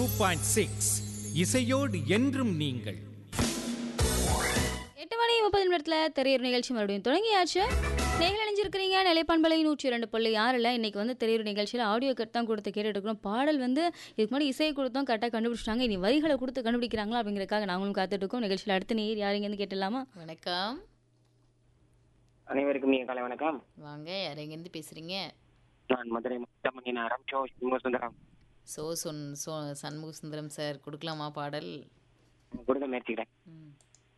two point six இசையோடு என்றும் நீங்கள் எட்டு மணி முப்பது நிமிடத்தில் திரையூர் நிகழ்ச்சி மறுபடியும் தொடங்கியாச்சு நீங்கள் இணைஞ்சிருக்கிறீங்க நிலைப்பான்பலை நூற்றி இரண்டு புள்ளி ஆறில் இன்னைக்கு வந்து திரையூர் நிகழ்ச்சியில் ஆடியோ கட் தான் கொடுத்து கேட்டுட்டு இருக்கிறோம் பாடல் வந்து இதுக்கு முன்னாடி இசையை கொடுத்தோம் கரெக்டாக கண்டுபிடிச்சிட்டாங்க இனி வரிகளை கொடுத்து கண்டுபிடிக்கிறாங்களா அப்படிங்கிறதுக்காக நாங்களும் காத்துட்டு இருக்கோம் நிகழ்ச்சியில் அடுத்து நீர் யாருங்கன்னு கேட்டலாமா வணக்கம் அனைவருக்கும் நீங்க காலை வணக்கம் வாங்க யார் எங்கேருந்து பேசுறீங்க நான் மதுரை முத்தமணி நேரம் சோ சுந்தரம் சோ சொன் சோ சண்முக சுந்தரம் சார் கொடுக்கலாமா பாடல் கொடுக்க முயற்சிக்கிறேன் ம்